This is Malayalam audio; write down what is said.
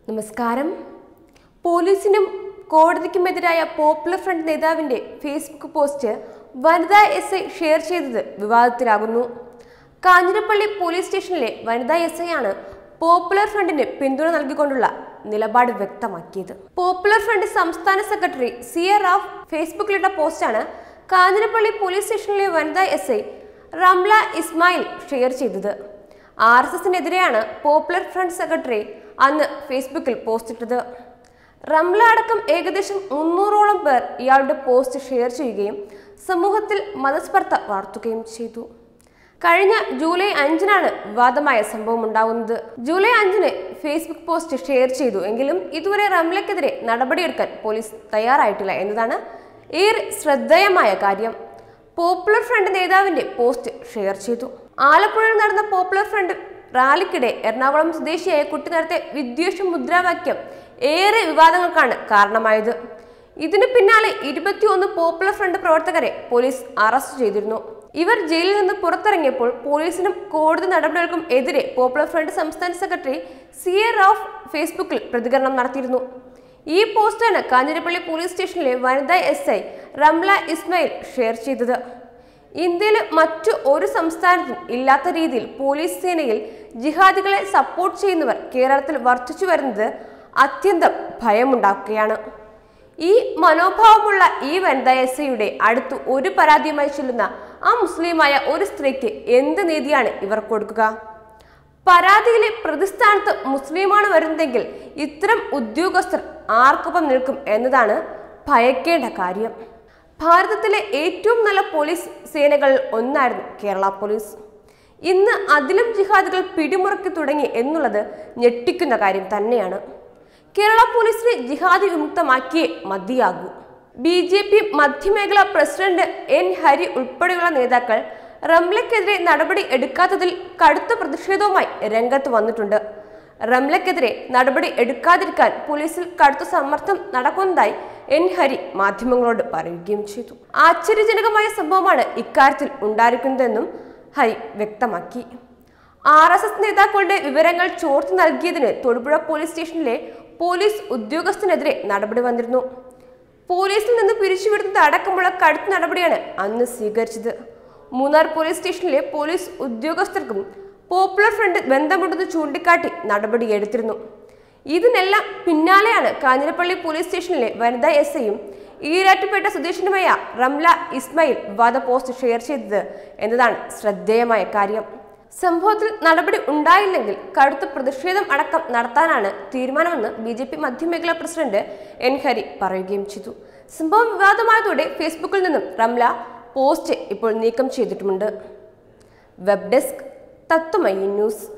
നമസ്കാരം പോലീസിനും കോടതിക്കുമെതിരായ പോപ്പുലർ ഫ്രണ്ട് നേതാവിന്റെ ഫേസ്ബുക്ക് പോസ്റ്റ് വനിതാ എസ് ഐ ഷെയർ ചെയ്തത് വിവാദത്തിലാകുന്നു കാഞ്ഞിരപ്പള്ളി പോലീസ് സ്റ്റേഷനിലെ വനിതാ എസ് ഐ ആണ് പോപ്പുലർ ഫ്രണ്ടിന് പിന്തുണ നൽകിക്കൊണ്ടുള്ള നിലപാട് വ്യക്തമാക്കിയത് പോപ്പുലർ ഫ്രണ്ട് സംസ്ഥാന സെക്രട്ടറി സി എ റാഫ് ഫേസ്ബുക്കിലിട്ട പോസ്റ്റാണ് കാഞ്ഞിരപ്പള്ളി പോലീസ് സ്റ്റേഷനിലെ വനിതാ S I Ramla Ismail share ചെയ്തത് ആർ എസ് എസിനെതിരെയാണ് പോപ്പുലർ ഫ്രണ്ട് സെക്രട്ടറി അന്ന് ഫേസ്ബുക്കിൽ പോസ്റ്റിട്ടത് റംല അടക്കം ഏകദേശം മുന്നൂറോളം പേർ ഇയാളുടെ പോസ്റ്റ് ഷെയർ ചെയ്യുകയും സമൂഹത്തിൽ മതസ്പർദ്ധ വളർത്തുകയും ചെയ്തു കഴിഞ്ഞ ജൂലൈ അഞ്ചിനാണ് വിവാദമായ സംഭവം ഉണ്ടാകുന്നത് ജൂലൈ അഞ്ചിന് ഫേസ്ബുക്ക് പോസ്റ്റ് ഷെയർ ചെയ്തു എങ്കിലും ഇതുവരെ റംലയ്ക്കെതിരെ നടപടിയെടുക്കാൻ പോലീസ് തയ്യാറായിട്ടില്ല എന്നതാണ് ഏറെ ശ്രദ്ധേയമായ കാര്യം പോപ്പുലർ ഫ്രണ്ട് നേതാവിന്റെ പോസ്റ്റ് ഷെയർ ചെയ്തു ആലപ്പുഴയിൽ നടന്ന പോപ്പുലർ ഫ്രണ്ട് റാലിക്കിടെ എറണാകുളം സ്വദേശിയായ കുട്ടി നടത്തിയ വിദ്വേഷ മുദ്രാവാക്യം ഏറെ വിവാദങ്ങൾക്കാണ് കാരണമായത് ഇതിനു പിന്നാലെ ഇരുപത്തിയൊന്ന് പോപ്പുലർ ഫ്രണ്ട് പ്രവർത്തകരെ പോലീസ് അറസ്റ്റ് ചെയ്തിരുന്നു ഇവർ ജയിലിൽ നിന്ന് പുറത്തിറങ്ങിയപ്പോൾ പോലീസിനും കോടതി നടപടികൾക്കും എതിരെ പോപ്പുലർ ഫ്രണ്ട് സംസ്ഥാന സെക്രട്ടറി സി എ റാഫ് ഫേസ്ബുക്കിൽ പ്രതികരണം നടത്തിയിരുന്നു ഈ പോസ്റ്റാണ് കാഞ്ഞിരപ്പള്ളി പോലീസ് സ്റ്റേഷനിലെ വനിതാ S I Ramla Ismail share ചെയ്തത് ഇന്ത്യയിലെ മറ്റു ഒരു സംസ്ഥാനത്തും ഇല്ലാത്ത രീതിയിൽ പോലീസ് സേനയിൽ ജിഹാദികളെ സപ്പോർട്ട് ചെയ്യുന്നവർ കേരളത്തിൽ വർദ്ധിച്ചു വരുന്നത് അത്യന്തം ഭയമുണ്ടാക്കുകയാണ് ഈ മനോഭാവമുള്ള ഈ വനിതാ എസ് ഐയുടെ അടുത്ത് ഒരു പരാതിയുമായി ചെല്ലുന്ന ആ മുസ്ലിമായ ഒരു സ്ത്രീക്ക് എന്ത് നീതിയാണ് ഇവർ കൊടുക്കുക പരാതിയിലെ പ്രതിസ്ഥാനത്ത് മുസ്ലിമാണ് വരുന്നതെങ്കിൽ ഇത്തരം ഉദ്യോഗസ്ഥർ ആർക്കൊപ്പം നിൽക്കും എന്നതാണ് ഭയക്കേണ്ട കാര്യം ഭാരതത്തിലെ ഏറ്റവും നല്ല പോലീസ് സേനകളിൽ ഒന്നായിരുന്നു കേരള പോലീസ് ഇന്ന് അതിലും ജിഹാദികൾ പിടിമുറുക്കി തുടങ്ങി എന്നുള്ളത് ഞെട്ടിക്കുന്ന കാര്യം തന്നെയാണ് കേരള പോലീസിനെ ജിഹാദി വിമുക്തമാക്കിയേ മതിയാകൂ ബി ജെ പി മധ്യമേഖലാ പ്രസിഡന്റ് എൻ ഹരി ഉൾപ്പെടെയുള്ള നേതാക്കൾ റംലയ്ക്കെതിരെ നടപടി എടുക്കാത്തതിൽ കടുത്ത പ്രതിഷേധവുമായി രംഗത്ത് വന്നിട്ടുണ്ട് റംലയ്ക്കെതിരെ നടപടി എടുക്കാതിരിക്കാൻ പോലീസിൽ കടുത്ത സമ്മർദ്ദം നടക്കുന്നതായി എൻ ഹരി മാധ്യമങ്ങളോട് പറയുകയും ചെയ്തു ആശ്ചര്യജനകമായ സംഭവമാണ് ഇക്കാര്യത്തിൽ ഉണ്ടായിരിക്കുന്നതെന്നും ഹരി വ്യക്തമാക്കി ആർ എസ് എസ് നേതാക്കളുടെ വിവരങ്ങൾ ചോർത്തി നൽകിയതിന് തൊടുപുഴ പോലീസ് സ്റ്റേഷനിലെ പോലീസ് ഉദ്യോഗസ്ഥനെതിരെ നടപടി വന്നിരുന്നു പോലീസിൽ നിന്ന് പിരിച്ചുവിടുന്നത് അടക്കമുള്ള കടുത്ത നടപടിയാണ് അന്ന് സ്വീകരിച്ചത് മൂന്നാർ പോലീസ് സ്റ്റേഷനിലെ പോലീസ് ഉദ്യോഗസ്ഥർക്കും പോപ്പുലർ ഫ്രണ്ട് ബന്ധമുണ്ടെന്ന് ചൂണ്ടിക്കാട്ടി നടപടിയെടുത്തിരുന്നു ഇതിനെല്ലാം പിന്നാലെയാണ് കാഞ്ഞിരപ്പള്ളി പോലീസ് സ്റ്റേഷനിലെ വനിതാ എസ് ഐയും ഈരാറ്റുപേട്ട സ്വദേശിനുമായ റംല ഇസ്മായിൽ വിവാദ പോസ്റ്റ് ഷെയർ ചെയ്തത് എന്നതാണ് ശ്രദ്ധേയമായ കാര്യം സംഭവത്തിൽ നടപടി ഉണ്ടായില്ലെങ്കിൽ കടുത്ത പ്രതിഷേധം അടക്കം നടത്താനാണ് തീരുമാനമെന്ന് ബി ജെ പി മധ്യമേഖലാ പ്രസിഡന്റ് എൻ ഹരി പറയുകയും ചെയ്തു സംഭവം വിവാദമായതോടെ ഫേസ്ബുക്കിൽ നിന്നും റംല പോസ്റ്റ് ഇപ്പോൾ നീക്കം ചെയ്തിട്ടുമുണ്ട് വെബ് ഡെസ്ക് തത്വമയി ന്യൂസ്